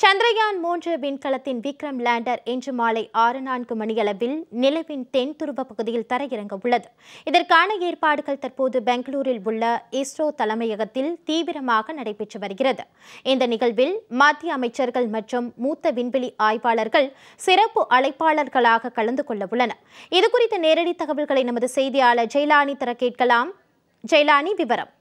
சந்திரயான் மூன்று விண்கலத்தின் விக்ரம் லேண்டர் இன்று மாலை ஆறு நான்கு மணியளவில் நிலவின் தென் துருவ பகுதியில் தரையிறங்க உள்ளது இதற்கான ஏற்பாடுகள் தற்போது பெங்களூரில் உள்ள இஸ்ரோ தலைமையகத்தில் தீவிரமாக நடைபெற்று வருகிறது இந்த நிகழ்வில் மத்திய அமைச்சர்கள் மற்றும் மூத்த விண்வெளி ஆய்வாளர்கள் சிறப்பு அழைப்பாளர்களாக கலந்து கொள்ள உள்ளனர் இதுகுறித்த நேரடி தகவல்களை நமது செய்தியாளர் ஜெயலானி தர கேட்கலாம் ஜெயலானி விவரம்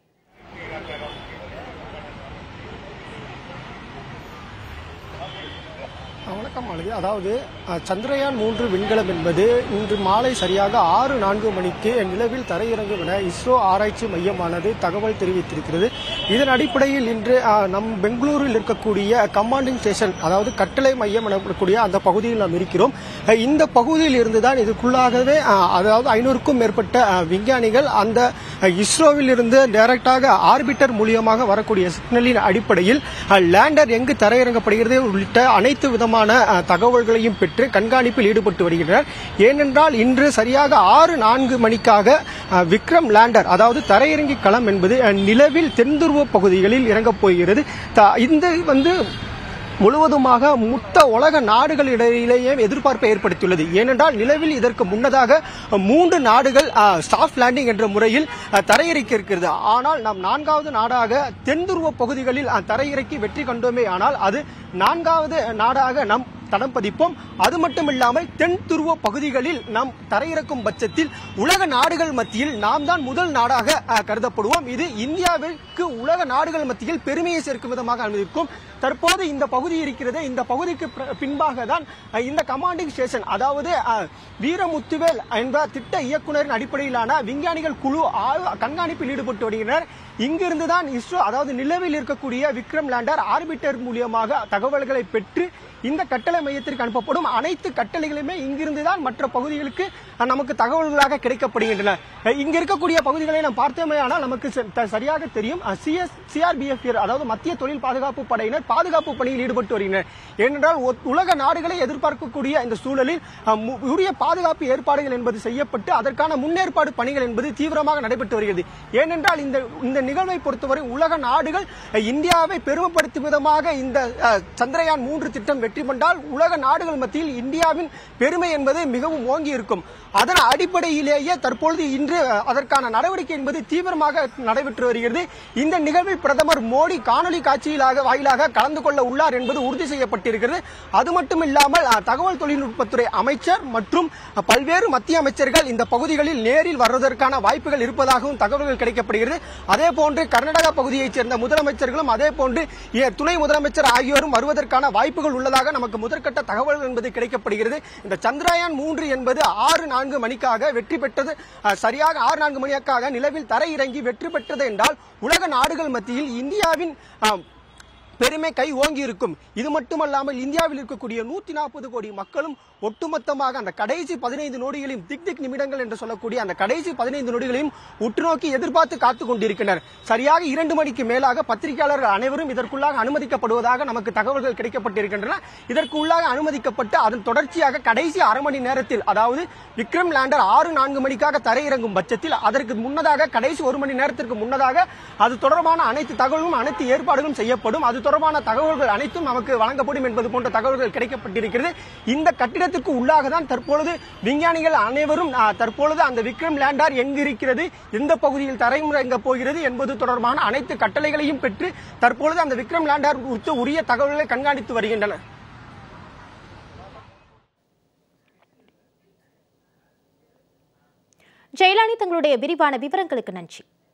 வணக்கம் மாலதி அதாவது அஹ், சந்திரயான் மூன்று விண்கலம் என்பது இன்று மாலை சரியாக ஆறு நான்கு மணிக்கு நிலவில் தரையிறங்கும் என இஸ்ரோ ஆராய்ச்சி மையமானது தகவல் தெரிவித்திருக்கிறது இதன் அடிப்படையில் இன்று அஹ், நம் பெங்களூரில் இருக்கக்கூடிய கமாண்டிங் ஸ்டேஷன் அதாவது கட்டளை மையம் எனப்படக்கூடிய அந்த பகுதியில் நாம் இருக்கிறோம் அஹ், இந்த பகுதியில் இருந்துதான் இதுக்குள்ளாகவே அஹ், அதாவது ஐநூறுக்கும் மேற்பட்ட அஹ், விஞ்ஞானிகள் அந்த அஹ், இஸ்ரோவில் இருந்து டைரக்டாக ஆர்பிட்டர் மூலியமாக வரக்கூடிய சிக்னலின் அடிப்படையில் அஹ், லேண்டர் எங்கு தரையிறங்கப்படுகிறது உள்ளிட்ட அனைத்து விதமான அஹ், தகவல்களையும் பெற்று கண்காணிப்பில் ஈடுபட்டு வருகின்றனர் ஏனென்றால் இன்று சரியாக ஆறு நான்கு மணிக்காக அஹ், விக்ரம் லேண்டர் அதாவது தரையிறங்கி களம் என்பது அஹ், நிலவில் தென்துருவ பகுதிகளில் இறங்கப் போகிறது த- இந்த வந்து முழுவதுமாக மொத்த உலக நாடுகளிடையிலேயே எதிர்பார்ப்பை ஏற்படுத்தியுள்ளது ஏனென்றால் நிலவில் இதற்கு முன்னதாக மூன்று நாடுகள் ஸ்டாஃப் லேண்டிங் என்ற முறையில் அஹ், தரையிறக்கி இருக்கிறது ஆனால் நாம் நான்காவது நாடாக தென்துருவ பகுதிகளில் அஹ், தரையிறக்கி வெற்றி கண்டோமே ஆனால் அது நான்காவது நாடாக நாம் தடம் பதிப்போம் அது மட்டும் இல்லாமல் தென் துருவ பகுதிகளில் நாம் தரையிறக்கும் பட்சத்தில் உலக நாடுகள் மத்தியில் நாம் தான் முதல் நாடாக அஹ், கருதப்படுவோம் இது இந்தியாவிற்கு உலக நாடுகள் மத்தியில் பெருமையை சேர்க்கும் விதமாக அனுமதிக்கும் தற்போது இந்த பகுதி இருக்கிறது இந்த பகுதிக்கு பிற- பின்பாக தான் அஹ், இந்த கமாண்டிங் ஸ்டேஷன் அதாவது அஹ், வீரமுத்துவேல் என்ற திட்ட இயக்குனரின் அடிப்படையிலான விஞ்ஞானிகள் குழு ஆய்வு- கண்காணிப்பில் ஈடுபட்டு வருகின்றனர் இங்கிருந்து தான் இஸ்ரோ அதாவது நிலவில் இருக்கக்கூடிய விக்ரம் லேண்டர் ஆர்பிட்டர் மூலியமாக தகவல்களை பெற்று இந்த கட்டளை மையத்திற்கு அனுப்பப்படும் அனைத்து கட்டளைகளுமே இங்கிருந்து தான் மற்ற பகுதிகளுக்கு அஹ், நமக்கு தகவல்களாக கிடைக்கப்படுகின்றன அஹ், இங்க இருக்கக்கூடிய பகுதிகளை நாம் பார்த்தோமே ஆனால் நமக்கு ச- த- சரியாக தெரியும் சிஎஸ் சிஆர்பிஎஃப் அதாவது மத்திய தொழில் பாதுகாப்பு படையினர் பாதுகாப்பு பணியில் ஈடுபட்டு வருகின்றனர் ஏனென்றால் ஒ- உலக நாடுகளை எதிர்பார்க்கக்கூடிய இந்த சூழலில் அஹ், மு- உரிய பாதுகாப்பு ஏற்பாடுகள் என்பது செய்யப்பட்டு அதற்கான முன்னேற்பாடு பணிகள் என்பது தீவிரமாக நடைபெற்று வருகிறது ஏனென்றால் இந்த இந்த நிகழ்வை பொறுத்தவரை உலக நாடுகள் அஹ், இந்தியாவை பெருமைப்படுத்தும் விதமாக இந்த அஹ், சந்திரயான் மூன்று திட்டம் வெற்றி கொண்டால் உலக நாடுகள் மத்தியில் இந்தியாவின் பெருமை என்பது மிகவும் ஓங்கி இருக்கும் அதன் அடிப்படையிலேயே தற்பொழுது இன்று அஹ், அதற்கான நடவடிக்கை என்பது தீவிரமாக நடைபெற்று வருகிறது இந்த நிகழ்வில் பிரதமர் மோடி காணொலி காட்சியிலாக வாயிலாக கலந்து கொள்ள உள்ளார் என்பது உறுதி செய்யப்பட்டிருக்கிறது அது மட்டும் இல்லாமல் அஹ், தகவல் தொழில்நுட்பத்துறை அமைச்சர் மற்றும் அஹ், பல்வேறு மத்திய அமைச்சர்கள் இந்த பகுதிகளில் நேரில் வருவதற்கான வாய்ப்புகள் இருப்பதாகவும் தகவல்கள் கிடைக்கப்படுகிறது அதே போன்று கர்நாடகா பகுதியைச் சேர்ந்த முதலமைச்சர்களும் அதே போன்று எ- துணை முதலமைச்சர் ஆகியோரும் வருவதற்கான வாய்ப்புகள் உள்ளதாக நமக்கு முதற்கட்ட தகவல் என்பது கிடைக்கப்படுகிறது இந்த சந்திரயான் மூன்று என்பது ஆறு நான்கு மணிக்காக வெற்றி பெற்றது அஹ், சரியாக ஆறு நான்கு மணிக்காக நிலவில் தரையிறங்கி வெற்றி பெற்றது என்றால் உலக நாடுகள் மத்தியில் இந்தியாவின் அஹ், பெருமை கை ஓங்கி இருக்கும் இது மட்டுமல்லாமல் இந்தியாவில் இருக்கக்கூடிய நூத்தி நாற்பது கோடி மக்களும் ஒட்டுமொத்தமாக அந்த கடைசி பதினைந்து நொடிகளையும் திக் திக் நிமிடங்கள் என்று சொல்லக்கூடிய அந்த கடைசி பதினைந்து நொடிகளையும் உற்று நோக்கி எதிர்பார்த்து காத்துக் கொண்டிருக்கின்றனர் சரியாக இரண்டு மணிக்கு மேலாக பத்திரிகையாளர்கள் அனைவரும் இதற்குள்ளாக அனுமதிக்கப்படுவதாக நமக்கு தகவல்கள் கிடைக்கப்பட்டிருக்கின்றன இதற்கு உள்ளாக அனுமதிக்கப்பட்டு அதன் தொடர்ச்சியாக கடைசி அரை மணி நேரத்தில் அதாவது விக்ரம் லேண்டர் ஆறு நான்கு மணிக்காக தரையிறங்கும் பட்சத்தில் அதற்கு முன்னதாக கடைசி ஒரு மணி நேரத்திற்கு முன்னதாக அது தொடர்பான அனைத்து தகவலும் அனைத்து ஏற்பாடுகளும் செய்யப்படும் அது தொடர்பான தகவல்கள் அனைத்தும் நமக்கு வழங்கப்படும் என்பது போன்ற தகவல்கள் கிடைக்கப்பட்டிருக்கிறது இந்த கட்டிடத்துக்கு உள்ளாக தான் தற்பொழுது விஞ்ஞானிகள் அனைவரும் ஆ, தற்பொழுது அந்த விக்ரம் லேண்டர் எங்கு இருக்கிறது எந்த பகுதியில் தரைமுறைங்க போகிறது என்பது தொடர்பான அனைத்து கட்டளைகளையும் பெற்று தற்பொழுது அந்த விக்ரம் லேண்டர் குறித்து உரிய தகவல்களை கண்காணித்து வருகின்றனர் ஜெயலானி தங்களுடைய விரிவான விவரங்களுக்கு நன்றி